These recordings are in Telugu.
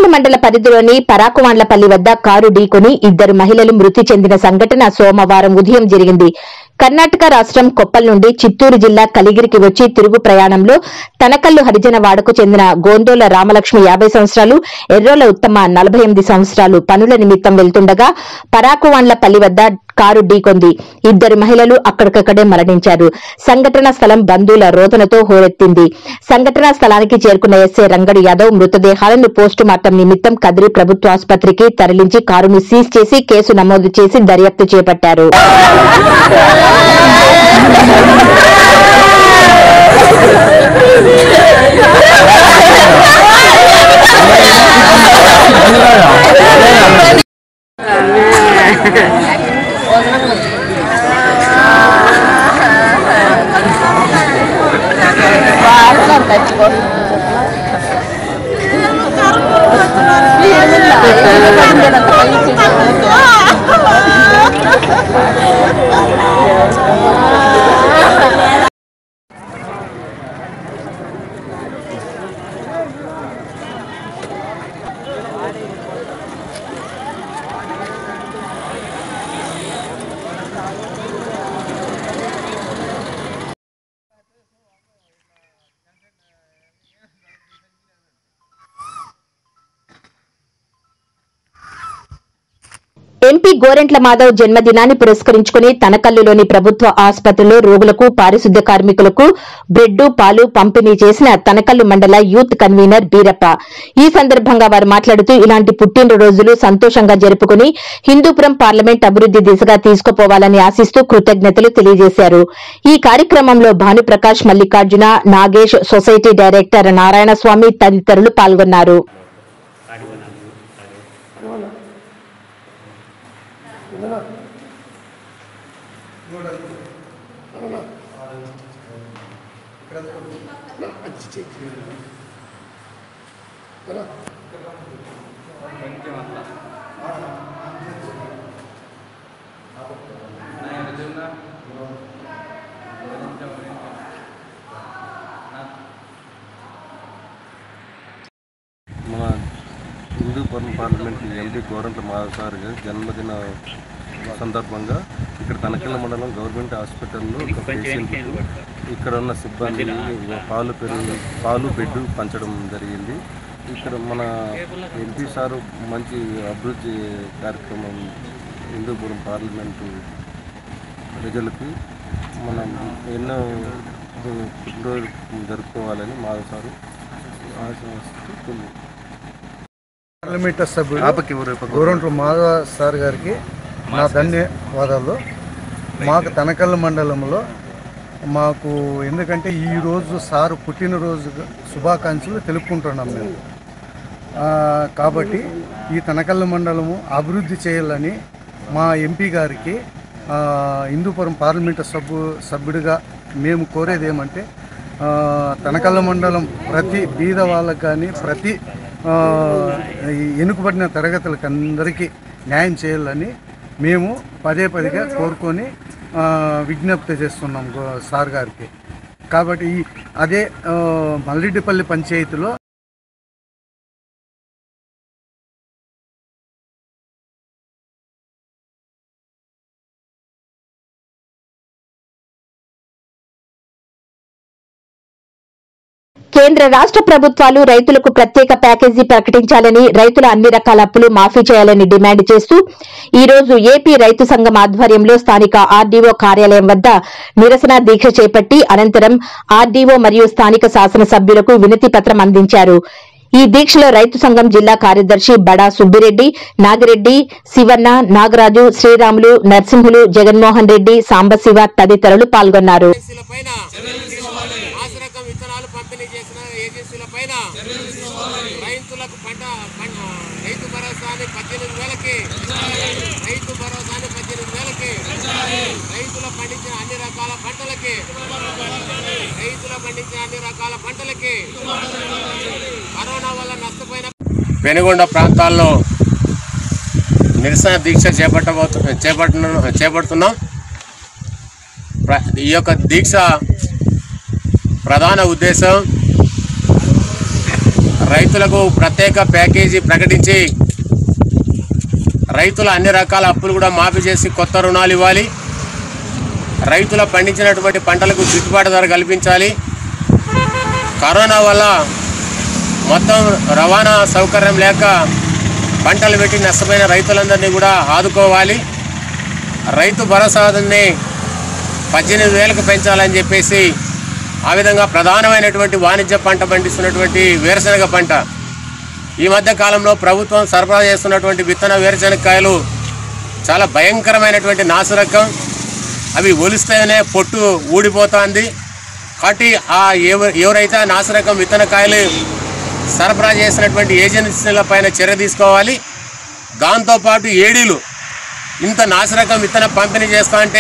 తనకల్లు మండల పరిధిలోని పరాకువాండ్లపల్లి వద్ద కారు ఢీకొని ఇద్దరు మహిళలు మృతి చెందిన సంఘటన సోమవారం ఉదయం జరిగింది కర్ణాటక రాష్ట్రం కొప్పల్ నుండి చిత్తూరు జిల్లా కలిగిరికి వచ్చి తిరుగు ప్రయాణంలో తనకల్లు హరిజన వాడకు చెందిన గోందోల రామలక్ష్మి యాభై సంవత్సరాలు ఎర్రోల ఉత్తమ నలభై ఎనిమిది సంవత్సరాలు పనుల నిమిత్తం వెళ్తుండగా పరాకువాండ్లపల్లి వద్ద కారు ఢీకొంది ఇద్దరు మహిళలు అక్కడికక్కడే మరణించారు సంఘటనా స్థలం బంధువుల రోదనతో హోరెత్తింది సంఘటనా స్థలానికి చేరుకున్న ఎస్ఐ రంగడు యాదవ్ మృతదేహాలను పోస్టు మార్టం నిమిత్తం కదిరి ప్రభుత్వ ఆసుపత్రికి తరలించి కారును సీజ్ చేసి కేసు నమోదు చేసి దర్యాప్తు చేపట్టారు ఎంపీ గోరెంట్ల మాధవ్ జన్మదినాన్ని పురస్కరించుకుని తనకల్లులోని ప్రభుత్వ ఆసుపత్రిలో రోగులకు పారిశుద్ధ్య కార్మికులకు బ్రెడ్ పాలు పంపిణీ చేసిన తనకల్లు మండల యూత్ కన్వీనర్ బీరప్ప ఈ సందర్భంగా వారు మాట్లాడుతూ ఇలాంటి పుట్టినరోజులు సంతోషంగా జరుపుకుని హిందూపురం పార్లమెంట్ అభివృద్ది దిశగా తీసుకుపోవాలని ఆశిస్తూ కృతజ్ఞతలు తెలియజేశారు ఈ కార్యక్రమంలో భానుప్రకాష్ మల్లికార్జున నాగేష్ సొసైటీ డైరెక్టర్ నారాయణస్వామి తదితరులు పాల్గొన్నారు మన Hindupuram parliament MP Gorantla Madhav sir గారి జన్మదిన సందర్భంగా ఇక్కడ తనకెళ్ళ మండలం గవర్నమెంట్ హాస్పిటల్లో ఒక పేషెంట్ ఇక్కడ ఉన్న సిబ్బంది పాలు పెరుగు పాలు బెడ్ పంచడం జరిగింది ఇక్కడ మన ఎంపీ సారు మంచి అభివృద్ధి కార్యక్రమం హిందూపురం పార్లమెంటు ప్రజలకి మనం ఎన్నో పుట్టినరోజు జరుపుకోవాలని మాధవ్ సారు ఆశిస్తూ పార్లమెంట్ సభ్యుడు ఆపకి ఊరేపు గోరంట్ల మాధవ సార్ గారికి నా ధన్యవాదాలు మాకు తనకల్ల మండలంలో మాకు ఎందుకంటే ఈరోజు సారు పుట్టినరోజు శుభాకాంక్షలు తెలుపుకుంటున్నాం మేము ఆ, కాబట్టి ఈ తనకల్ల మండలము అభివృద్ధి చేయాలని మా ఎంపీ గారికి ఆ, హిందూపురం పార్లమెంటు సభ్యు సభ్యుడిగా మేము కోరేది ఏమంటే ఆ, తనకల్ల మండలం ప్రతి బీద వాళ్ళకి కానీ ప్రతి ఆ, ఈ వెనుకబడిన తరగతులకు అందరికీ న్యాయం చేయాలని మేము పదే పదిగా కోరుకొని ఆ, విజ్ఞప్తి చేస్తున్నాం గో- సార్ గారికి కాబట్టి ఈ అదే ఆ, మల్లిడిపల్లి పంచాయతీలో కేంద్ర రాష్ట్ర ప్రభుత్వాలు రైతులకు ప్రత్యేక ప్యాకేజీ ప్రకటించాలని రైతుల అన్ని రకాల అప్పులు మాఫీ చేయాలని డిమాండ్ చేస్తూ ఈ రోజు ఏపీ రైతు సంఘం ఆధ్వర్యంలో స్థానిక ఆర్డీఓ కార్యాలయం వద్ద నిరసన దీక్ష చేపట్టి అనంతరం ఆర్డీఓ మరియు స్థానిక శాసనసభ్యులకు వినతి పత్రం అందించారు ఈ దీక్షలో రైతు సంఘం జిల్లా కార్యదర్శి బడా సుబ్బిరెడ్డి నాగిరెడ్డి శివన్న నాగరాజు శ్రీరాములు నరసింహులు జగన్మోహన్ రెడ్డి సాంబశివ తదితరులు పాల్గొన్నారు ఏజెన్సీల పైన నాసిరకం విత్తనాలు పంపిణీ చేసిన ఏజెన్సీల పైన రైతులకు పంట పంట రైతు భరోసాని పద్దెనిమిది వేలకి రైతు భరోసాని పద్దెనిమిది వేలకి రైతులు పండించిన అన్ని రకాల పంటలకి రైతులు పండించిన అన్ని రకాల పంటలకి కరోనా వల్ల నష్టపోయిన పెనుగొండ ప్రాంతాల్లో నిరసన దీక్ష చేపట్టబోతు చేపట్టు చేపడుతున్నాం ప్ర- ఈ యొక్క దీక్ష ప్రధాన ఉద్దేశం రైతులకు ప్రత్యేక ప్యాకేజీ ప్రకటించి రైతుల అన్ని రకాల అప్పులు కూడా మాఫీ చేసి కొత్త రుణాలు ఇవ్వాలి రైతుల పండించినటువంటి పంటలకు గిట్టుబాటు ధర కల్పించాలి కరోనా వల్ల మొత్తం రవాణా సౌకర్యం లేక పంటలు పెట్టి నష్టపోయిన రైతులందరినీ కూడా ఆదుకోవాలి రైతు భరోసాని పద్దెనిమిది వేలకు పెంచాలని చెప్పేసి ఆ విధంగా ప్రధానమైనటువంటి వాణిజ్య పంట పండిస్తున్నటువంటి వేరుశనగ పంట ఈ మధ్య కాలంలో ప్రభుత్వం సరఫరా చేస్తున్నటువంటి విత్తన వేరుశనగకాయలు చాలా భయంకరమైనటువంటి నాశరకం అవి ఒలిస్తేనే పొట్టు ఊడిపోతుంది కాబట్టి ఆ ఎవ- ఎవరైతే ఆ నాశరకం విత్తనకాయలు సరఫరా చేసినటువంటి ఏజెన్సీల పైన చర్య తీసుకోవాలి దాంతోపాటు ఏడీలు ఇంత నాశరకం విత్తన పంపిణీ చేస్తా అంటే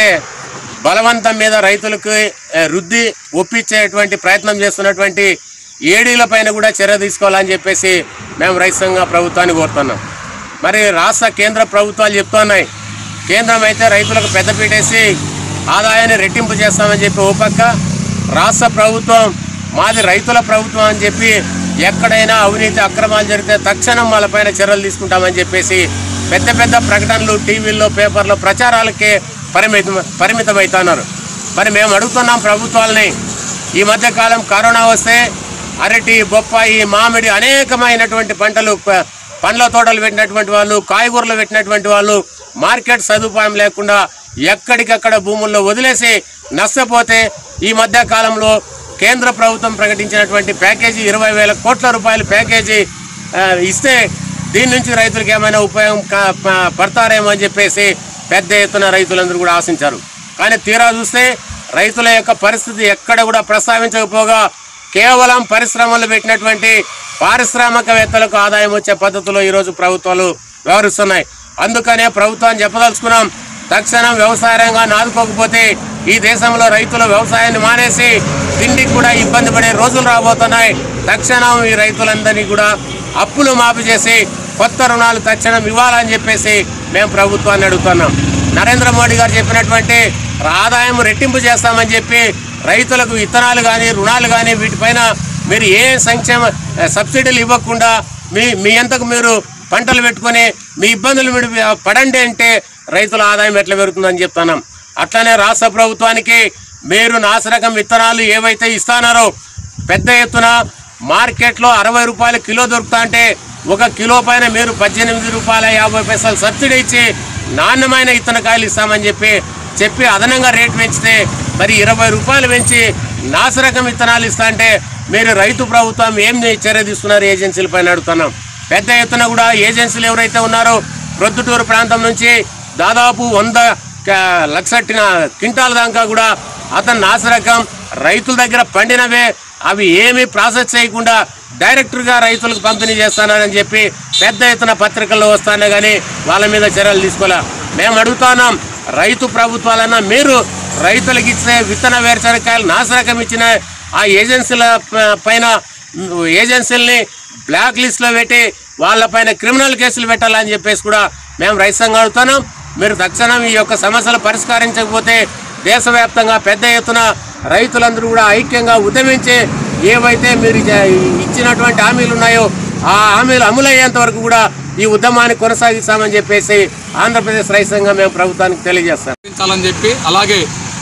బలవంతం మీద రైతులకు ఏ, రుద్ది ఒప్పించేటువంటి ప్రయత్నం చేస్తున్నటువంటి ఏడీల పైన కూడా చర్య తీసుకోవాలని చెప్పేసి మేము రైతు సంఘ ప్రభుత్వాన్ని కోరుతున్నాం మరి రాష్ట్ర కేంద్ర ప్రభుత్వాలు చెప్తున్నాయి కేంద్రం అయితే రైతులకు పెద్దపీటేసి ఆదాయాన్ని రెట్టింపు చేస్తామని చెప్పి ఓ పక్క రాష్ట్ర ప్రభుత్వం మాది రైతుల ప్రభుత్వం అని చెప్పి ఎక్కడైనా అవినీతి అక్రమాలు జరిగితే తక్షణం వాళ్ళపైన చర్యలు తీసుకుంటామని చెప్పేసి పెద్ద పెద్ద ప్రకటనలు టీవీల్లో పేపర్లో ప్రచారాలకే పరిమితం పరిమితమవుతున్నారు మరి మేము అడుగుతున్నాం ప్రభుత్వాలని ఈ మధ్య కాలం కరోనా వస్తే అరటి బొప్పాయి మామిడి అనేకమైనటువంటి పంటలు ప- పండ్ల తోటలు పెట్టినటువంటి వాళ్ళు కాయగూరలు పెట్టినటువంటి వాళ్ళు మార్కెట్ సదుపాయం లేకుండా ఎక్కడికక్కడ భూముల్లో వదిలేసి నష్టపోతే ఈ మధ్య కాలంలో కేంద్ర ప్రభుత్వం ప్రకటించినటువంటి ప్యాకేజీ ఇరవై వేల కోట్ల రూపాయల ప్యాకేజీ ఆ, ఇస్తే దీని నుంచి రైతులకు ఏమైనా ఉపయోగం కా- ప- పడతారేమో అని చెప్పేసి పెద్ద ఎత్తున రైతులందరూ కూడా ఆశించారు కానీ తీరా చూస్తే రైతుల యొక్క పరిస్థితి ఎక్కడ కూడా ప్రస్తావించకపోగా కేవలం పరిశ్రమలు పెట్టినటువంటి పారిశ్రామికవేత్తలకు ఆదాయం వచ్చే పద్ధతిలో ఈరోజు ప్రభుత్వాలు వ్యవహరిస్తున్నాయి అందుకనే ప్రభుత్వాన్ని చెప్పదలుచుకున్నాం తక్షణం వ్యవసాయ రంగాన్ని ఆదుకోకపోతే ఈ దేశంలో రైతులు వ్యవసాయాన్ని మానేసి తిండికి కూడా ఇబ్బంది పడే రోజులు రాబోతున్నాయి తక్షణం ఈ రైతులందరినీ కూడా అప్పులు మాఫీ చేసి కొత్త రుణాలు తక్షణం ఇవ్వాలని చెప్పేసి మేము ప్రభుత్వాన్ని అడుగుతున్నాం నరేంద్ర మోడీ గారు చెప్పినటువంటి ఆదాయం రెట్టింపు చేస్తామని చెప్పి రైతులకు విత్తనాలు కానీ రుణాలు కానీ వీటిపైన మీరు ఏ సంక్షేమ సబ్సిడీలు ఇవ్వకుండా మీ మీ అంతకు మీరు పంటలు పెట్టుకొని మీ ఇబ్బందులు మీరు పడండి అంటే రైతుల ఆదాయం ఎట్లా పెరుగుతుందని చెప్తున్నాం అట్లనే రాష్ట్ర ప్రభుత్వానికి మీరు నాశరకం విత్తనాలు ఏవైతే ఇస్తానారో పెద్ద ఎత్తున మార్కెట్లో అరవై రూపాయల కిలో దొరుకుతా అంటే ఒక కిలో పైన మీరు పద్దెనిమిది రూపాయల యాభై పైసలు సబ్సిడీ ఇచ్చి నాణ్యమైన ఇత్తనకాయలు ఇస్తామని చెప్పి చెప్పి అదనంగా రేటు పెంచితే మరి ఇరవై రూపాయలు పెంచి నాశరకం విత్తనాలు ఇస్తా అంటే మీరు రైతు ప్రభుత్వం ఏం చర్య తీసుకున్నారు ఏజెన్సీల పైన అడుగుతున్నాం పెద్ద ఎత్తున కూడా ఏజెన్సీలు ఎవరైతే ఉన్నారో ప్రొద్దుటూరు ప్రాంతం నుంచి దాదాపు వంద క- లక్ష టిన- క్వింటాల దాకా కూడా అతను నాశరకం రైతుల దగ్గర పండినవే అవి ఏమీ ప్రాసెస్ చేయకుండా డైరెక్ట్గా రైతులకు పంపిణీ చేస్తానని చెప్పి పెద్ద ఎత్తున పత్రికల్లో వస్తానే కానీ వాళ్ళ మీద చర్యలు తీసుకోలే మేము అడుగుతున్నాం రైతు ప్రభుత్వాలన్నా మీరు రైతులకు ఇచ్చే విత్తన వేరుశనకాయలు నాశరకం ఇచ్చిన ఆ ఏజెన్సీల ప- పైన ఏజెన్సీలని బ్లాక్ లిస్ట్లో పెట్టి వాళ్ళపైన క్రిమినల్ కేసులు పెట్టాలని చెప్పేసి కూడా మేము రైతు సంఘం అడుగుతున్నాం మీరు తక్షణం ఈ యొక్క సమస్యలు పరిష్కరించకపోతే దేశవ్యాప్తంగా పెద్ద ఎత్తున రైతులందరూ కూడా ఐక్యంగా ఉద్యమించి ఏవైతే మీరు ఇచ్చ- ఇచ్చినటువంటి హామీలు ఉన్నాయో ఆ హామీలు అమలయ్యేంత వరకు కూడా ఈ ఉద్యమాన్ని కొనసాగిస్తామని చెప్పేసి ఆంధ్రప్రదేశ్ రైతు సంఘం మేము ప్రభుత్వానికి తెలియజేస్తాం పాటించాలని చెప్పి అలాగే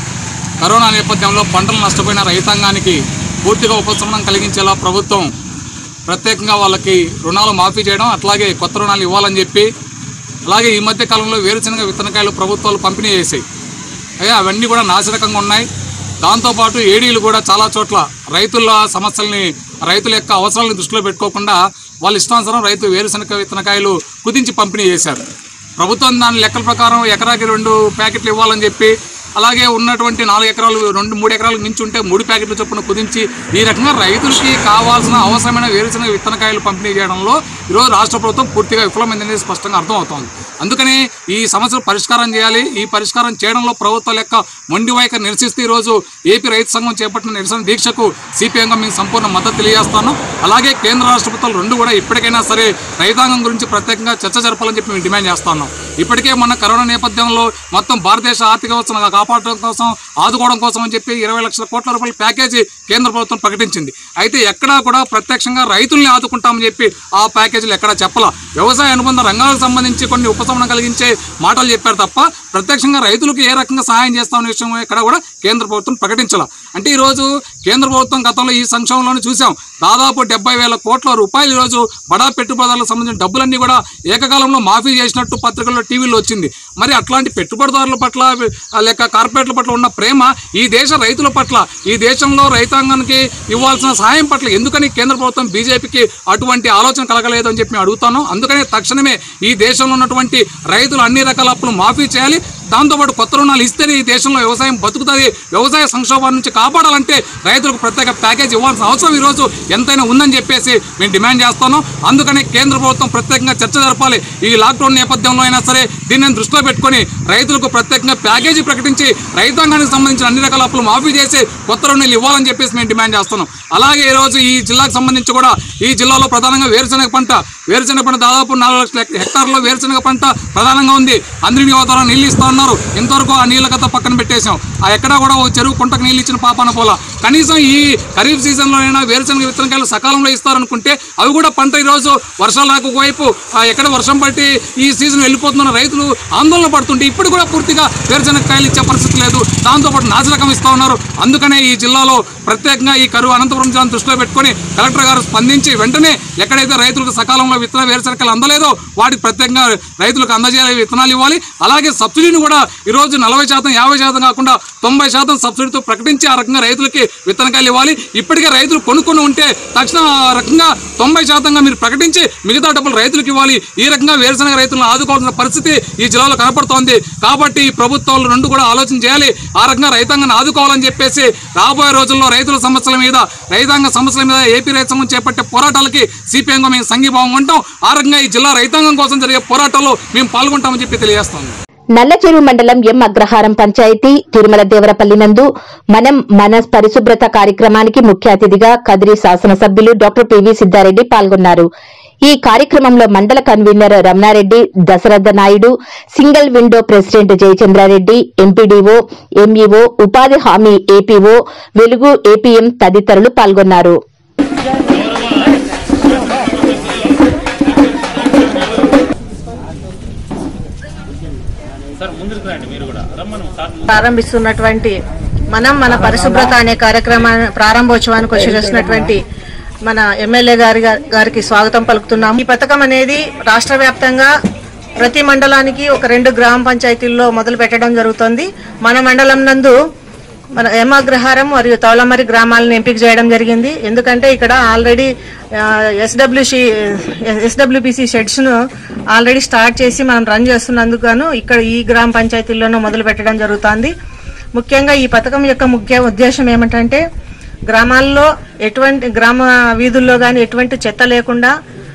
కరోనా నేపథ్యంలో పంటలు నష్టపోయిన రైతాంగానికి పూర్తిగా ఉపశమనం కలిగించేలా ప్రభుత్వం ప్రత్యేకంగా వాళ్ళకి రుణాలు మాఫీ చేయడం అట్లాగే కొత్త రుణాలు ఇవ్వాలని చెప్పి అలాగే ఈ మధ్య కాలంలో వేరుశనగ విత్తనకాయలు ప్రభుత్వాలు పంపిణీ చేసాయి అయ్యా అవన్నీ కూడా నాశనకంగా ఉన్నాయి దాంతోపాటు ఏడీలు కూడా చాలా చోట్ల రైతుల సమస్యల్ని రైతుల యొక్క అవసరాలను దృష్టిలో పెట్టుకోకుండా వాళ్ళ ఇష్టానుసారం రైతు వేరుశనగ విత్తనకాయలు కుదించి పంపిణీ చేశారు ప్రభుత్వం దాని లెక్కల ప్రకారం ఎకరాకి రెండు ప్యాకెట్లు ఇవ్వాలని చెప్పి అలాగే ఉన్నటువంటి నాలుగు ఎకరాలు రెండు మూడు ఎకరాలకు మించి ఉంటే మూడు ప్యాకెట్ల చొప్పున కుదించి ఈ రకంగా రైతులకి కావాల్సిన అవసరమైన వేరుశనగ విత్తనకాయలు పంపిణీ చేయడంలో ఈరోజు రాష్ట్ర ప్రభుత్వం పూర్తిగా విఫలమైందనేది స్పష్టంగా అర్థమవుతోంది అందుకని ఈ సమస్యలు పరిష్కారం చేయాలి ఈ పరిష్కారం చేయడంలో ప్రభుత్వాల యొక్క మొండి వైఖరి నిరసిస్తూ ఈరోజు ఏపీ రైతు సంఘం చేపట్టిన నిరసన దీక్షకు సిపిఎంగా మేము సంపూర్ణ మద్దతు తెలియజేస్తాను అలాగే కేంద్ర రాష్ట్ర ప్రభుత్వాలు రెండు కూడా ఇప్పటికైనా సరే రైతాంగం గురించి ప్రత్యేకంగా చర్చ జరపాలని చెప్పి మేము డిమాండ్ చేస్తున్నాం ఇప్పటికే మొన్న కరోనా నేపథ్యంలో మొత్తం భారతదేశ ఆర్థిక వ్యవస్థను కాపాడడం కోసం ఆదుకోవడం కోసం అని చెప్పి ఇరవై లక్షల కోట్ల రూపాయల ప్యాకేజీ కేంద్ర ప్రభుత్వం ప్రకటించింది అయితే ఎక్కడా కూడా ప్రత్యక్షంగా రైతుల్ని ఆదుకుంటామని చెప్పి ఆ ప్యాకేజీలు ఎక్కడా చెప్పాల వ్యవసాయ అనుబంధ రంగాలకు సంబంధించి కొన్ని ఉపశమనం కలిగించే మాటలు చెప్పారు తప్ప ప్రత్యక్షంగా రైతులకు ఏ రకంగా సహాయం చేస్తామనే విషయం ఎక్కడ కూడా కేంద్ర ప్రభుత్వం ప్రకటించాల అంటే ఈరోజు కేంద్ర ప్రభుత్వం గతంలో ఈ సంక్షేమంలోనే చూసాం దాదాపు డెబ్బై వేల కోట్ల రూపాయలు ఈరోజు బడా పెట్టుబడిదారులకు సంబంధించిన డబ్బులన్నీ కూడా ఏకకాలంలో మాఫీ చేసినట్టు పత్రికల్లో టీవీలో వచ్చింది మరి అట్లాంటి పెట్టుబడిదారుల పట్ల ఆ, లేక కార్పొరేట్ల పట్ల ఉన్న ప్రేమ ఈ దేశ రైతుల పట్ల ఈ దేశంలో రైతాంగానికి ఇవ్వాల్సిన సహాయం పట్ల ఎందుకని కేంద్ర ప్రభుత్వం బీజేపీకి అటువంటి ఆలోచన కలగలేదు అని చెప్పి మేము అడుగుతాను అందుకనే తక్షణమే ఈ దేశంలో ఉన్నటువంటి రైతులు అన్ని రకాల అప్పులు మాఫీ చేయాలి దాంతోపాటు కొత్త రుణాలు ఇస్తేనే ఈ దేశంలో వ్యవసాయం బతుకుతుంది వ్యవసాయ సంక్షోభాల నుంచి కాపాడాలంటే రైతులకు ప్రత్యేక ప్యాకేజ్ ఇవ్వాల్సిన అవసరం ఈరోజు ఎంతైనా ఉందని చెప్పేసి మేము డిమాండ్ చేస్తాను అందుకని కేంద్ర ప్రభుత్వం ప్రత్యేకంగా చర్చ జరపాలి ఈ లాక్డౌన్ నేపథ్యంలో అయినా సరే దీన్ని దృష్టిలో పెట్టుకొని రైతులకు ప్రత్యేకంగా ప్యాకేజీ ప్రకటించి రైతాంగానికి సంబంధించిన అన్ని రకాల అప్పులు మాఫీ చేసి కొత్త రుణాలు ఇవ్వాలని చెప్పేసి మేము డిమాండ్ చేస్తున్నాం అలాగే ఈరోజు ఈ జిల్లాకు సంబంధించి కూడా ఈ జిల్లాలో ప్రధానంగా వేరుశనగ పంట వేరుశనగ పంట దాదాపు నాలుగు లక్షల హెక్- హెక్టార్లో వేరుశనగ పంట ప్రధానంగా ఉంది అందరి నియోజకవర్గం నీళ్ళు ఇస్తా ఉన్నారు ఇంతవరకు ఆ నీళ్ళ కథ పక్కన పెట్టేశాం ఆ ఎక్కడా కూడా ఓ చెరువు కుంటకు నీళ్ళు ఇచ్చిన పాపాన పోలా కనీసం ఈ ఖరీఫ్ సీజన్లోనైనా వేరుశనగ విత్తనకాయలు సకాలంలో ఇస్తారనుకుంటే అవి కూడా పంట ఈరోజు వర్షాలు రాక ఒకవైపు ఆ ఎక్కడ వర్షం పట్టి ఈ సీజన్ వెళ్ళిపోతున్న రైతులు ఆందోళన పడుతుంటే ఇప్పుడు కూడా పూర్తిగా వేరుశనగ కాయలు ఇచ్చే పరిస్థితి లేదు దాంతోపాటు నాసిరకం ఇస్తా ఉన్నారు అందుకనే ఈ జిల్లాలో ప్రత్యేకంగా ఈ కరువు అనంతపురం జిల్లాను దృష్టిలో పెట్టుకొని కలెక్టర్ గారు స్పందించి వెంటనే ఎక్కడైతే రైతులకు సకాలంలో విత్తన వేరుశనగలు అందలేదో వాటికి ప్రత్యేకంగా రైతులకు అందజేయాలి విత్తనాలు ఇవ్వాలి అలాగే సబ్సిడీని కూడా ఈరోజు నలభై శాతం యాభై శాతం కాకుండా తొంభై శాతం సబ్సిడీతో ప్రకటించి ఆ రకంగా రైతులకి విత్తనకాయలు ఇవ్వాలి ఇప్పటికే రైతులు కొనుక్కొని ఉంటే తక్షణం ఆ రకంగా తొంభై శాతంగా మీరు ప్రకటించి మిగతా డబ్బులు రైతులకు ఇవ్వాలి ఈ రకంగా వేరుశనగ రైతులను ఆదుకోవాల్సిన పరిస్థితి ఈ జిల్లాలో కనపడుతోంది కాబట్టి ఈ ప్రభుత్వాలు రెండు కూడా ఆలోచన చేయాలి ఆ రకంగా రైతాంగాన్ని ఆదుకోవాలని చెప్పేసి రాబోయే రోజుల్లో రైతుల సమస్యల మీద రైతాంగ సమస్యల మీద ఏపీ రైతు సంఘం చేపట్టే పోరాటాలకి సిపిఎంగా మేము సంఘీభావం ఉంటాం ఆ రకంగా ఈ జిల్లా రైతాంగం కోసం జరిగే పోరాటాల్లో మేము పాల్గొంటామని చెప్పి తెలియజేస్తాం నల్లచెరువు మండలం ఎం అగ్రహారం పంచాయతీ తిరుమల దేవరపల్లి నందు మనం మన పరిశుభ్రత కార్యక్రమానికి ముఖ్య అతిథిగా కదిరి శాసనసభ్యులు డాక్టర్ పివి సిద్ధారెడ్డి పాల్గొన్నారు ఈ కార్యక్రమంలో మండల convener Ramana Reddy Dasaratha Naidu single window president Jayachandra Reddy MPDO MEO ఉపాధి హామీ ఏపీఓ వెలుగు ఏపీఎం తదితరులు పాల్గొన్నారు ప్రారంభిస్తున్నటువంటి మనం మన పరిశుభ్రత అనే కార్యక్రమాన్ని ప్రారంభోత్సవానికి వచ్చి చేసినటువంటి మన ఎమ్మెల్యే గారి గారికి స్వాగతం పలుకుతున్నాం ఈ పథకం అనేది రాష్ట్ర వ్యాప్తంగా ప్రతి మండలానికి ఒక రెండు గ్రామ పంచాయతీల్లో మొదలు పెట్టడం జరుగుతుంది మన మండలం నందు మన ఏమాగ్రహారం మరియు తౌలమరి గ్రామాలను ఎంపిక చేయడం జరిగింది ఎందుకంటే ఇక్కడ ఆల్రెడీ ఎస్డబ్ల్యూసి ఎస్డబ్ల్యూపిసి షెడ్స్ ను ఆల్రెడీ స్టార్ట్ చేసి మనం రన్ చేస్తున్నందుకు గాను ఇక్కడ ఈ గ్రామ పంచాయతీల్లోనూ మొదలు పెట్టడం జరుగుతుంది ముఖ్యంగా ఈ పథకం యొక్క ముఖ్య ఉద్దేశం ఏమిటంటే గ్రామాల్లో ఎటువంటి గ్రామ వీధుల్లో కానీ ఎటువంటి చెత్త లేకుండా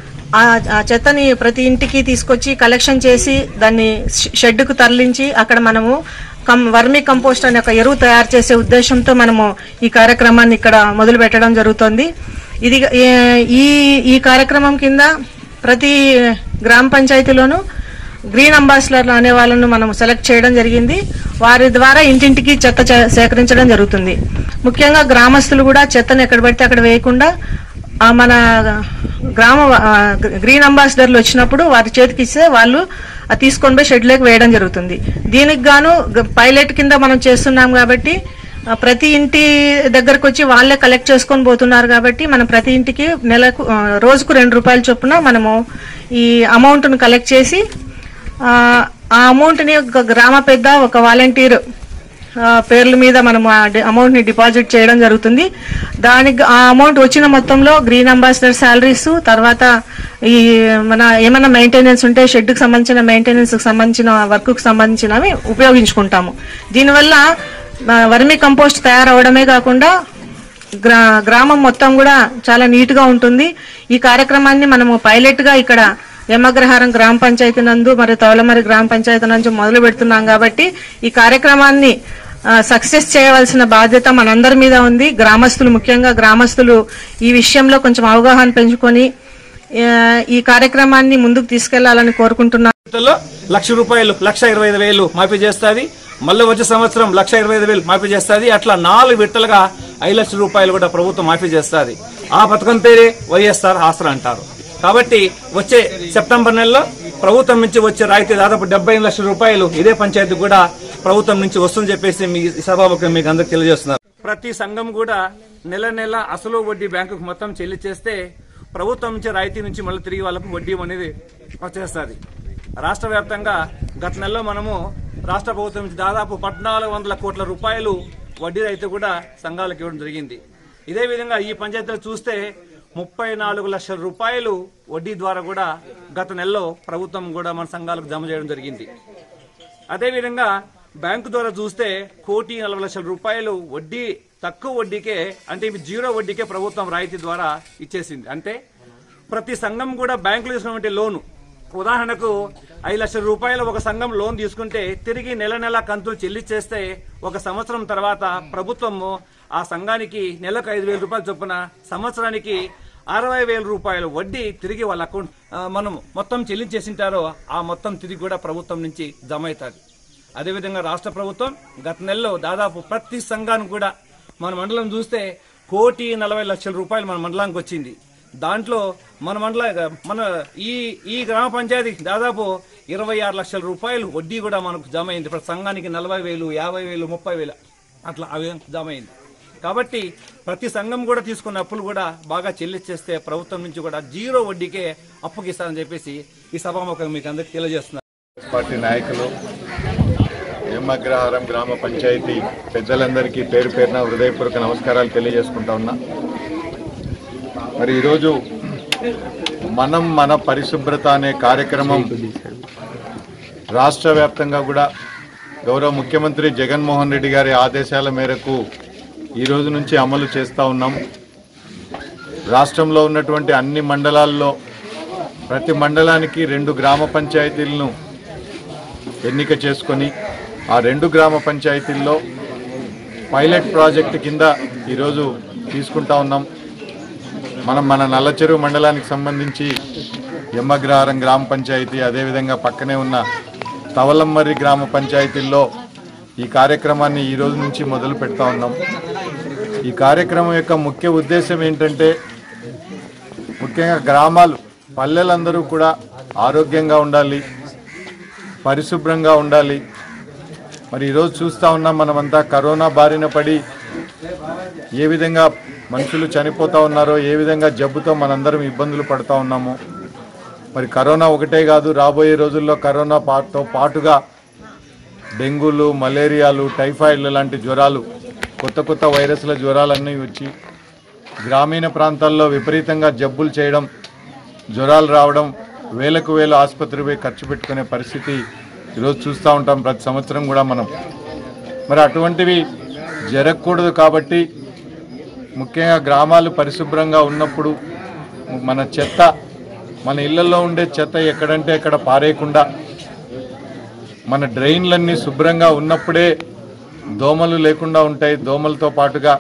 ఆ ఆ చెత్తని ప్రతి ఇంటికి తీసుకొచ్చి కలెక్షన్ చేసి దాన్ని షె- షెడ్డుకు తరలించి అక్కడ మనము కం వర్మీ కంపోస్ట్ అనే ఒక ఎరువు తయారు చేసే ఉద్దేశంతో మనము ఈ కార్యక్రమాన్ని ఇక్కడ మొదలు పెట్టడం జరుగుతుంది ఇది ఏ- ఈ ఈ కార్యక్రమం కింద ప్రతి గ్రామ పంచాయతీలోనూ గ్రీన్ అంబాసిడర్లు అనే వాళ్ళను మనం సెలెక్ట్ చేయడం జరిగింది వారి ద్వారా ఇంటింటికి చెత్త చే- సేకరించడం జరుగుతుంది ముఖ్యంగా గ్రామస్తులు కూడా చెత్తను ఎక్కడ పడితే అక్కడ వేయకుండా ఆ మన గ్రామ ఆ, గ్రీన్ అంబాసిడర్లు వచ్చినప్పుడు వారి చేతికి ఇస్తే వాళ్ళు అది తీసుకొని పోయి షెడ్లోకి వేయడం జరుగుతుంది దీనికి గాను గ- పైలట్ కింద మనం చేస్తున్నాం కాబట్టి ఆ, ప్రతి ఇంటి దగ్గరకు వచ్చి వాళ్ళే కలెక్ట్ చేసుకొని పోతున్నారు కాబట్టి మనం ప్రతి ఇంటికి నెలకు ఆ, రోజుకు రెండు రూపాయల చొప్పున మనము ఈ అమౌంట్ను కలెక్ట్ చేసి ఆ ఆ అమౌంట్ని ఒక గ్రామ పెద్ద ఒక వాలంటీర్ ఆ, పేర్ల మీద మనం ఆ డి- అమౌంట్ ని డిపాజిట్ చేయడం జరుగుతుంది దానికి ఆ అమౌంట్ వచ్చిన మొత్తంలో గ్రీన్ అంబాసిడర్ శాలరీస్ తర్వాత ఈ మన ఏమైనా మెయింటెనెన్స్ ఉంటే షెడ్ కి సంబంధించిన మెయింటెనెన్స్ కి సంబంధించిన వర్క్ కు సంబంధించినవి ఉపయోగించుకుంటాము దీనివల్ల ఆ, వర్మి కంపోస్ట్ తయారవడమే కాకుండా గ్రా గ్రామం మొత్తం కూడా చాలా నీట్ గా ఉంటుంది ఈ కార్యక్రమాన్ని మనము పైలట్ గా ఇక్కడ యమగ్రహారం గ్రామ పంచాయతీ నందు మరియు తౌలమరి గ్రామ పంచాయతీ నుంచి మొదలు పెడుతున్నాం కాబట్టి ఈ కార్యక్రమాన్ని సక్సెస్ చేయవలసిన బాధ్యత మనందరి మీద ఉంది గ్రామస్తులు ముఖ్యంగా గ్రామస్తులు ఈ విషయంలో కొంచెం అవగాహన పెంచుకొని ఆ, ఈ కార్యక్రమాన్ని ముందుకు తీసుకెళ్లాలని కోరుకుంటున్నాను లో లక్ష రూపాయలు లక్ష ఇరవై ఐదు వేలు మాఫీ చేస్తుంది మళ్ళీ వచ్చే సంవత్సరం లక్ష ఇరవై ఐదు వేలు మాఫీ చేస్తుంది అట్లా నాలుగు విడతలుగా ఐదు లక్షల రూపాయలు కూడా ప్రభుత్వం మాఫీ చేస్తుంది ఆ పథకం పేరే వైఎస్ఆర్ ఆసరా అంటారు కాబట్టి వచ్చే సెప్టెంబర్ నెలలో ప్రభుత్వం నుంచి వచ్చే రాయితీ దాదాపు డెబ్బై లక్షల రూపాయలు ఇదే పంచాయతీ కూడా ప్రభుత్వం నుంచి వస్తుందని చెప్పేసి మీ సభాముఖం మీకు అందరికి తెలియజేస్తున్నారు ప్రతి సంఘం కూడా నెల నెల అసలు వడ్డీ బ్యాంకుకు మొత్తం చెల్లించేస్తే ప్రభుత్వం నుంచి రాయితీ నుంచి మళ్ళీ తిరిగి వాళ్ళకు వడ్డీ అనేది వచ్చేస్తుంది రాష్ట్ర వ్యాప్తంగా గత నెలలో మనము రాష్ట్ర ప్రభుత్వం నుంచి దాదాపు పద్నాలుగు వందల కోట్ల రూపాయలు వడ్డీ రైతు కూడా సంఘాలకు ఇవ్వడం జరిగింది ఇదే విధంగా ఈ పంచాయతీలో చూస్తే ముప్పై నాలుగు లక్షల రూపాయలు వడ్డీ ద్వారా కూడా గత నెలలో ప్రభుత్వం కూడా మన సంఘాలకు జమ చేయడం జరిగింది అదేవిధంగా బ్యాంకు ద్వారా చూస్తే కోటి నలభై లక్షల రూపాయలు వడ్డీ తక్కువ వడ్డీకే అంటే ఇవి జీరో వడ్డీకే ప్రభుత్వం రాయితీ ద్వారా ఇచ్చేసింది అంటే ప్రతి సంఘం కూడా బ్యాంకులు తీసుకున్నటువంటి లోను ఉదాహరణకు ఐదు లక్షల రూపాయలు ఒక సంఘం లోన్ తీసుకుంటే తిరిగి నెల నెల కంతులు చెల్లించేస్తే ఒక సంవత్సరం తర్వాత ప్రభుత్వము ఆ సంఘానికి నెలకు ఐదు వేల రూపాయలు చొప్పున సంవత్సరానికి అరవై వేల రూపాయల వడ్డీ తిరిగి వాళ్ళ అకౌంట్ ఆ, మనం మొత్తం చెల్లించేసింటారో ఆ మొత్తం తిరిగి కూడా ప్రభుత్వం నుంచి జమ అవుతుంది అదేవిధంగా రాష్ట్ర ప్రభుత్వం గత నెలలో దాదాపు ప్రతి సంఘానికి కూడా మన మండలం చూస్తే కోటి నలభై లక్షల రూపాయలు మన మండలానికి వచ్చింది దాంట్లో మన మండల మన ఈ ఈ గ్రామ పంచాయతీ దాదాపు ఇరవై ఆరు లక్షల రూపాయలు వడ్డీ కూడా మనకు జమ అయింది ప్రతి సంఘానికి నలభై వేలు యాభై వేలు ముప్పై వేలు అట్లా అవి జమ అయింది కాబట్టి ప్రతి సంఘం కూడా తీసుకున్న అప్పులు కూడా బాగా చెల్లించేస్తే ప్రభుత్వం నుంచి కూడా జీరో వడ్డీకే అప్పుకి ఇస్తారని చెప్పేసి ఈ సభాముఖం మీకు అందరికి తెలియజేస్తున్నారు పార్టీ నాయకులు ఎమ్మగ్రహారం గ్రామ పంచాయతీ పెద్దలందరికీ పేరు పేరున హృదయపూర్వక నమస్కారాలు తెలియజేసుకుంటా ఉన్నా మరి ఈరోజు మనం మన పరిశుభ్రత అనే కార్యక్రమం రాష్ట్ర వ్యాప్తంగా కూడా గౌరవ ముఖ్యమంత్రి జగన్మోహన్ రెడ్డి గారి ఆదేశాల మేరకు ఈ రోజు నుంచి అమలు చేస్తూ ఉన్నాం రాష్ట్రంలో ఉన్నటువంటి అన్ని మండలాల్లో ప్రతి మండలానికి రెండు గ్రామ పంచాయతీలను ఎన్నిక చేసుకొని ఆ రెండు గ్రామ పంచాయతీల్లో పైలట్ ప్రాజెక్ట్ కింద ఈరోజు తీసుకుంటా ఉన్నాం మనం మన నల్లచెరువు మండలానికి సంబంధించి ఎమ్మగ్రహారం గ్రామ పంచాయతీ అదేవిధంగా పక్కనే ఉన్న తవలమ్మర్రి గ్రామ పంచాయతీల్లో ఈ కార్యక్రమాన్ని ఈ రోజు నుంచి మొదలు పెడతా ఉన్నాం ఈ కార్యక్రమం యొక్క ముఖ్య ఉద్దేశం ఏంటంటే ముఖ్యంగా గ్రామాలు పల్లెలందరూ కూడా ఆరోగ్యంగా ఉండాలి పరిశుభ్రంగా ఉండాలి మరి ఈరోజు చూస్తూ ఉన్నాం మనమంతా కరోనా బారిన పడి ఏ విధంగా మనుషులు చనిపోతూ ఉన్నారో ఏ విధంగా జబ్బుతో మనందరం ఇబ్బందులు పడుతూ ఉన్నామో మరి కరోనా ఒకటే కాదు రాబోయే రోజుల్లో కరోనా పాటుతో పాటుగా డెంగూలు మలేరియాలు టైఫాయిడ్లు లాంటి జ్వరాలు కొత్త కొత్త వైరస్ల జ్వరాలన్నీ వచ్చి గ్రామీణ ప్రాంతాల్లో విపరీతంగా జబ్బులు చేయడం జ్వరాలు రావడం వేలకు వేలు ఆసుపత్రి పోయి ఖర్చు పెట్టుకునే పరిస్థితి ఈరోజు చూస్తూ ఉంటాం ప్రతి సంవత్సరం కూడా మనం మరి అటువంటివి జరగకూడదు కాబట్టి ముఖ్యంగా గ్రామాలు పరిశుభ్రంగా ఉన్నప్పుడు మన చెత్త మన ఇళ్లలో ఉండే చెత్త ఎక్కడంటే ఎక్కడ పారేయకుండా మన డ్రైన్లన్నీ శుభ్రంగా ఉన్నప్పుడే దోమలు లేకుండా ఉంటాయి దోమలతో పాటుగా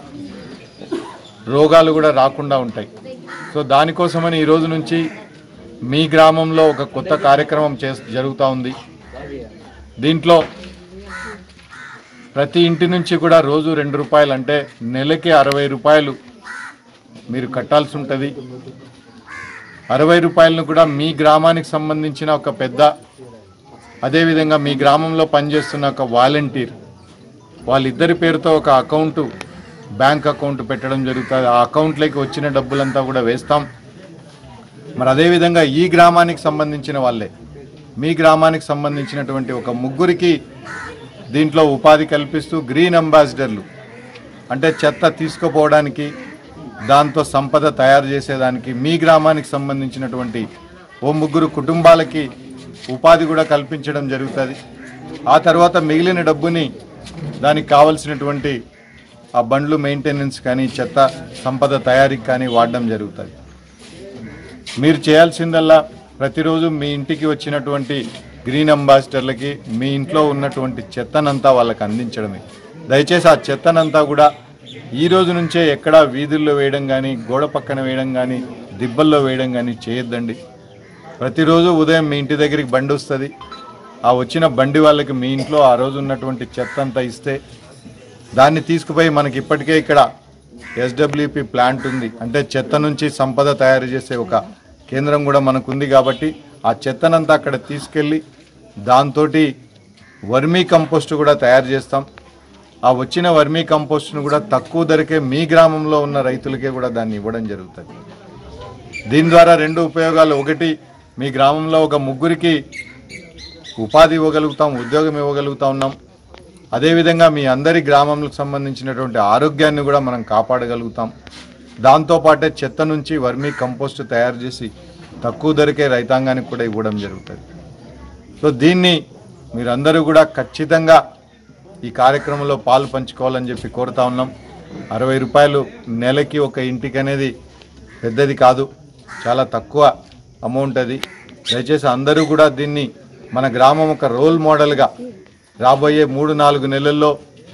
రోగాలు కూడా రాకుండా ఉంటాయి సో దానికోసమని ఈ రోజు నుంచి మీ గ్రామంలో ఒక కొత్త కార్యక్రమం చే జరుగుతూ ఉంది దీంట్లో ప్రతి ఇంటి నుంచి కూడా రోజు రెండు రూపాయలు అంటే నెలకి అరవై రూపాయలు మీరు కట్టాల్సి ఉంటుంది అరవై రూపాయలను కూడా మీ గ్రామానికి సంబంధించిన ఒక పెద్ద అదేవిధంగా మీ గ్రామంలో పనిచేస్తున్న ఒక వాలంటీర్ వాళ్ళిద్దరి పేరుతో ఒక అకౌంట్ బ్యాంక్ అకౌంట్ పెట్టడం జరుగుతుంది ఆ అకౌంట్లోకి వచ్చిన డబ్బులంతా కూడా వేస్తాం మరి అదేవిధంగా ఈ గ్రామానికి సంబంధించిన వాళ్ళే మీ గ్రామానికి సంబంధించినటువంటి ఒక ముగ్గురికి దీంట్లో ఉపాధి కల్పిస్తూ గ్రీన్ అంబాసిడర్లు అంటే చెత్త తీసుకుపోవడానికి దాంతో సంపద తయారు చేసేదానికి మీ గ్రామానికి సంబంధించినటువంటి ఓ ముగ్గురు కుటుంబాలకి ఉపాధి కూడా కల్పించడం జరుగుతుంది ఆ తర్వాత మిగిలిన డబ్బుని దానికి కావలసినటువంటి ఆ బండ్లు మెయింటెనెన్స్ కానీ చెత్త సంపద తయారీకి కానీ వాడడం జరుగుతుంది మీరు చేయాల్సిందల్లా ప్రతిరోజు మీ ఇంటికి వచ్చినటువంటి గ్రీన్ అంబాసిడర్లకి మీ ఇంట్లో ఉన్నటువంటి చెత్తనంతా వాళ్ళకి అందించడమే దయచేసి ఆ చెత్తనంతా కూడా ఈ రోజు నుంచే ఎక్కడ వీధుల్లో వేయడం కానీ గోడ పక్కన వేయడం కానీ దిబ్బల్లో వేయడం కానీ చేయొద్దండి ప్రతిరోజు ఉదయం మీ ఇంటి దగ్గరికి బండి వస్తుంది ఆ వచ్చిన బండి వాళ్ళకి మీ ఇంట్లో ఆ రోజు ఉన్నటువంటి చెత్త అంతా ఇస్తే దాన్ని తీసుకుపోయి మనకి ఇప్పటికే ఇక్కడ ఎస్డబ్ల్యూపి ప్లాంట్ ఉంది అంటే చెత్త నుంచి సంపద తయారు చేసే ఒక కేంద్రం కూడా మనకు ఉంది కాబట్టి ఆ చెత్తనంతా అక్కడ తీసుకెళ్ళి దాంతో వర్మీ కంపోస్ట్ కూడా తయారు చేస్తాం ఆ వచ్చిన వర్మీ కంపోస్ట్ను కూడా తక్కువ ధరకే మీ గ్రామంలో ఉన్న రైతులకే కూడా దాన్ని ఇవ్వడం జరుగుతుంది దీని ద్వారా రెండు ఉపయోగాలు ఒకటి మీ గ్రామంలో ఒక ముగ్గురికి ఉపాధి ఇవ్వగలుగుతాం ఉద్యోగం ఇవ్వగలుగుతా ఉన్నాం అదేవిధంగా మీ అందరి గ్రామంకు సంబంధించినటువంటి ఆరోగ్యాన్ని కూడా మనం కాపాడగలుగుతాం దాంతోపాటే చెత్త నుంచి వర్మీ కంపోస్ట్ తయారు చేసి తక్కువ ధరకే రైతాంగానికి కూడా ఇవ్వడం జరుగుతుంది సో దీన్ని మీరందరూ కూడా ఖచ్చితంగా ఈ కార్యక్రమంలో పాలు పంచుకోవాలని చెప్పి కోరుతా ఉన్నాం అరవై రూపాయలు నెలకి ఒక ఇంటికి అనేది పెద్దది కాదు చాలా తక్కువ అమౌంట్ అది దయచేసి అందరూ కూడా దీన్ని మన గ్రామం ఒక రోల్ మోడల్గా రాబోయే మూడు నాలుగు నెలల్లో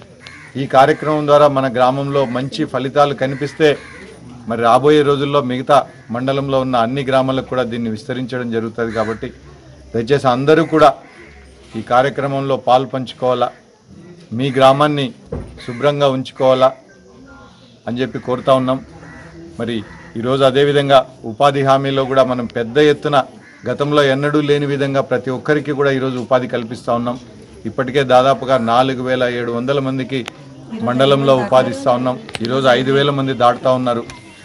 ఈ కార్యక్రమం ద్వారా మన గ్రామంలో మంచి ఫలితాలు కనిపిస్తే మరి రాబోయే రోజుల్లో మిగతా మండలంలో ఉన్న అన్ని గ్రామాలకు కూడా దీన్ని విస్తరించడం జరుగుతుంది కాబట్టి దయచేసి అందరూ కూడా ఈ కార్యక్రమంలో పాలు పంచుకోవాలా మీ గ్రామాన్ని శుభ్రంగా ఉంచుకోవాలా అని చెప్పి కోరుతా ఉన్నాం మరి ఈరోజు అదేవిధంగా ఉపాధి హామీలో కూడా మనం పెద్ద ఎత్తున గతంలో ఎన్నడూ లేని విధంగా ప్రతి ఒక్కరికి కూడా ఈరోజు ఉపాధి కల్పిస్తూ ఉన్నాం ఇప్పటికే దాదాపుగా నాలుగు వేల ఏడు వందల మందికి మండలంలో ఉపాధి ఇస్తూ ఉన్నాం ఈరోజు ఐదు వేల మంది దాటుతూ ఉన్నారు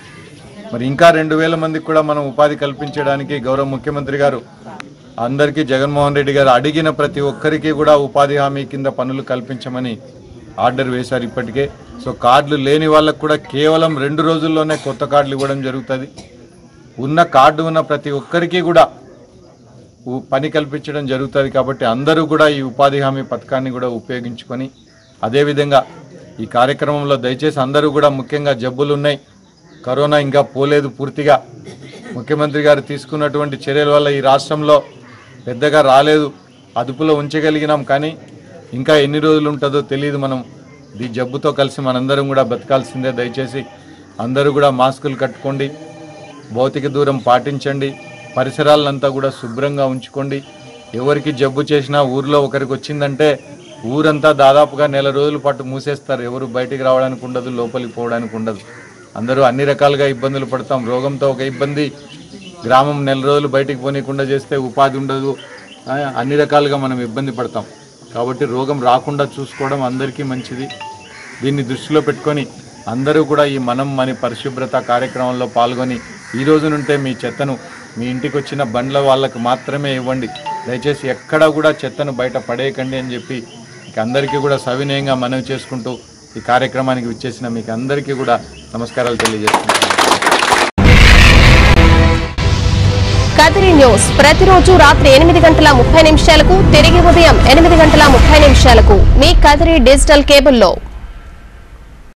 మరి ఇంకా రెండు వేల మందికి కూడా మనం ఉపాధి కల్పించడానికి గౌరవ ముఖ్యమంత్రి గారు అందరికీ జగన్మోహన్ రెడ్డి గారు అడిగిన ప్రతి ఒక్కరికి కూడా ఉపాధి హామీ కింద పనులు కల్పించమని ఆర్డర్ వేశారు ఇప్పటికే సో కార్డులు లేని వాళ్ళకు కూడా కేవలం రెండు రోజుల్లోనే కొత్త కార్డులు ఇవ్వడం జరుగుతుంది ఉన్న కార్డు ఉన్న ప్రతి ఒక్కరికి కూడా ఉ- పని కల్పించడం జరుగుతుంది కాబట్టి అందరూ కూడా ఈ ఉపాధి హామీ పథకాన్ని కూడా ఉపయోగించుకొని అదేవిధంగా ఈ కార్యక్రమంలో దయచేసి అందరూ కూడా ముఖ్యంగా జబ్బులు ఉన్నాయి కరోనా ఇంకా పోలేదు పూర్తిగా ముఖ్యమంత్రి గారు తీసుకున్నటువంటి చర్యల వల్ల ఈ రాష్ట్రంలో పెద్దగా రాలేదు అదుపులో ఉంచగలిగినాం కానీ ఇంకా ఎన్ని రోజులు ఉంటుందో తెలియదు మనం ఈ జబ్బుతో కలిసి మనందరం కూడా బతకాల్సిందే దయచేసి అందరూ కూడా మాస్కులు కట్టుకోండి భౌతిక దూరం పాటించండి పరిసరాలంతా కూడా శుభ్రంగా ఉంచుకోండి ఎవరికి జబ్బు చేసినా ఊర్లో ఒకరికి వచ్చిందంటే ఊరంతా దాదాపుగా నెల రోజుల పాటు మూసేస్తారు ఎవరు బయటికి రావడానికి ఉండదు లోపలికి పోవడానికి ఉండదు అందరూ అన్ని రకాలుగా ఇబ్బందులు పడతాం రోగంతో ఒక ఇబ్బంది గ్రామం నెల రోజులు బయటికి పోనీయకుండా చేస్తే ఉపాధి ఉండదు ఆ, అన్ని రకాలుగా మనం ఇబ్బంది పడతాం కాబట్టి రోగం రాకుండా చూసుకోవడం అందరికీ మంచిది దీన్ని దృష్టిలో పెట్టుకొని అందరూ కూడా ఈ మనం మన పరిశుభ్రత కార్యక్రమంలో పాల్గొని ఈ రోజు నుంటే మీ చెత్తను మీ ఇంటికి వచ్చిన బండ్ల వాళ్ళకు మాత్రమే ఇవ్వండి దయచేసి ఎక్కడా కూడా చెత్తను బయట పడేయకండి అని చెప్పి మీకు అందరికీ కూడా సవినయంగా మనవి చేసుకుంటూ ఈ కార్యక్రమానికి విచ్చేసిన మీకు అందరికీ కూడా నమస్కారాలు తెలియజేస్తున్నాను కదిరి న్యూస్ ప్రతిరోజు రాత్రి ఎనిమిది గంటల ముప్పై నిమిషాలకు తిరిగి ఉదయం ఎనిమిది గంటల ముప్పై నిమిషాలకు మీ కదిరి డిజిటల్ కేబుల్లో